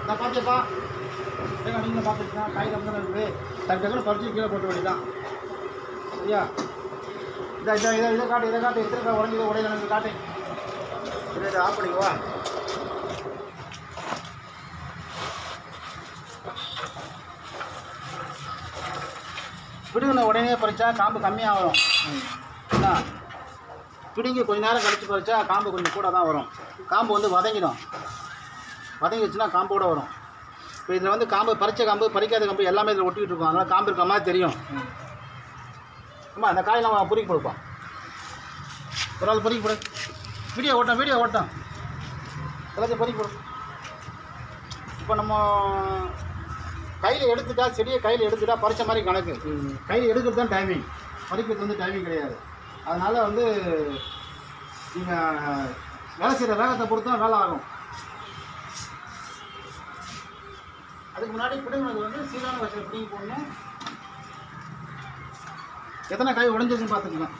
நான் பார்த்தியப்பா ஏங்க நீங்கள் பார்த்துருக்கீங்க காய் ரொம்ப தான் இருக்குது டக்கு டக்குன்னு பறிச்சு கீழே போட்டு வேண்டியதான் ஐயா இதை இதை இதை இதை காட்டு இதை காட்டு எத்தனை காய் உடஞ்சி உடையில எனக்கு காட்டு இதை இதை ஆஃப் பண்ணிக்குவா பிடுங்கின உடனே பறிச்சா காம்பு கம்மியாக வரும் என்ன பிடுங்கி கொஞ்ச நேரம் கழிச்சு பறிச்சா காம்பு கொஞ்சம் கூட தான் வரும் காம்பு வந்து வதங்கிடும் வதங்கிடுச்சுன்னா காம்போட வரும் இப்போ இதில் வந்து காம்பு பறிச்ச காம்பு பறிக்காத காம்பு எல்லாமே இதில் ஒட்டிக்கிட்டு இருக்கும் அதனால் காம்பு இருக்க மாதிரி தெரியும் அம்மா அந்த காயெல்லாம் பொறிக்க கொடுப்போம் ஒரு ஆள் பொறிக்க போடு வீடியோ ஓட்டம் வீடியோ ஓட்டம் எல்லாத்தையும் பொறிக்க போடு இப்போ நம்ம கையில் எடுத்துட்டா செடியை கையில் எடுத்துட்டா பறிச்ச மாதிரி கணக்கு கையில் எடுக்கிறது தான் டைமிங் பறிக்கிறது வந்து டைமிங் கிடையாது அதனால் வந்து நீங்கள் வேலை செய்கிற வேகத்தை பொறுத்து தான் வேலை ஆகும் அதுக்கு முன்னாடி பிடுங்கினது வந்து சீரான வச்சு பிடிங்கி போடணும் எத்தனை காய் உடஞ்சிருக்குன்னு பார்த்துக்கலாம்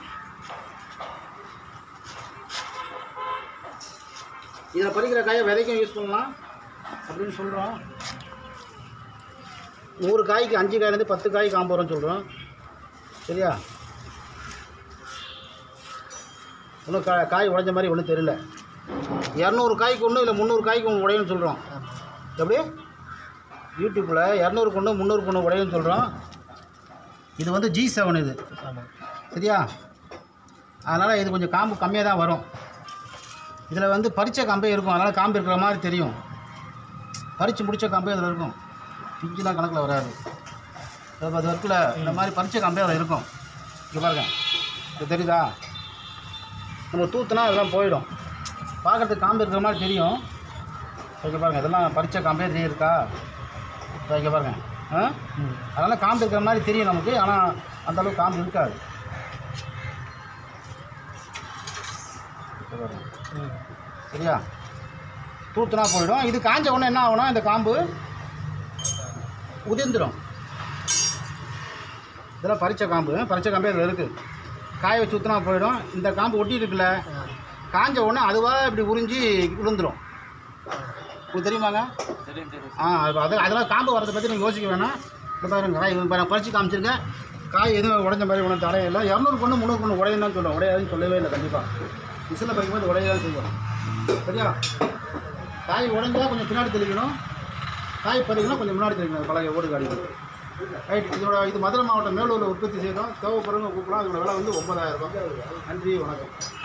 இதில் பறிக்கிற காயை விதைக்கும் யூஸ் பண்ணலாம் அப்படின்னு சொல்கிறோம் நூறு காய்க்கு அஞ்சு காயிலேருந்து பத்து காய் காம்பு வரும்னு சொல்கிறோம் சரியா ஒன்றும் கா காய் உடைஞ்ச மாதிரி ஒன்றும் தெரியல இரநூறு காய்க்கு ஒன்று இல்லை முந்நூறு காய்க்கு ஒன்று உடையணும்னு சொல்கிறோம் எப்படி யூடியூப்பில் இரநூறுக்கு ஒன்று முந்நூறுக்கு ஒன்று உடையணும்னு சொல்கிறோம் இது வந்து ஜி செவன் இது சரியா அதனால் இது கொஞ்சம் காம்பு கம்மியாக தான் வரும் இதில் வந்து பறிச்ச காம்பே இருக்கும் அதனால் காம்பு இருக்கிற மாதிரி தெரியும் பறித்து முடிச்ச காம்பே அதில் இருக்கும் பிஞ்சுலாம் கணக்கில் வராது அது அது இருக்குல்ல இந்த மாதிரி பறிச்ச காம்பே அதில் இருக்கும் இங்கே பாருங்க இது தெரியுதா நம்ம தூத்துனா அதெல்லாம் போயிடும் பார்க்குறதுக்கு காம்பு இருக்கிற மாதிரி தெரியும் இங்கே பாருங்கள் இதெல்லாம் பறிச்ச காம்பே தெரிய இருக்கா இதோ இங்கே பாருங்க ஆ அதனால் காம்பு இருக்கிற மாதிரி தெரியும் நமக்கு ஆனால் அந்த அளவுக்கு காம்பு இருக்காது இங்க பாருங்க. சரியா தூத்துனா போயிடும் இது காஞ்ச உடனே என்ன ஆகும்னா இந்த காம்பு உதிர்ந்துடும் இதெல்லாம் பறிச்ச காம்பு பறிச்ச காம்பே இதில் இருக்குது காய வச்சு ஊற்றினா போயிடும் இந்த காம்பு ஒட்டி இருக்குல்ல காஞ்ச உடனே அதுவாக இப்படி உறிஞ்சி விழுந்துடும் உங்களுக்கு தெரியுமாங்க ஆ அது அது- அதெல்லாம் காம்பு வரதை பற்றி நீங்கள் யோசிக்க வேணாம் இப்போ பாருங்க காய் இப்போ நான் பறித்து காமிச்சிருக்கேன் காய் எதுவும் உடஞ்ச மாதிரி ஒன்றும் தடையில்லை இரநூறு பொண்ணு முந்நூறு பொண்ணு உடையும் தான் சொல்லுவோம் உடையாதுன்னு சொல்லவே இல்லை கண்டிப்பாக மிஷினில் பறிக்கும்போது உடைய தான் செய்வோம் சரியா காய் உடஞ்சா கொஞ்சம் பின்னாடி தெளிக்கணும் காய் பறிக்கணும் கொஞ்சம் முன்னாடி தெளிக்கணும் பழைய ஓடு காடிக்கு ரைட் இதோட இது மதுரை மாவட்டம் மேலூரில் உற்பத்தி செய்கிறோம் தேவைப்படுறவங்க கூப்பிடலாம் இதோட விலை வந்து ஒன்பதாயிரம் ரூபாய் நன்றி வணக்கம்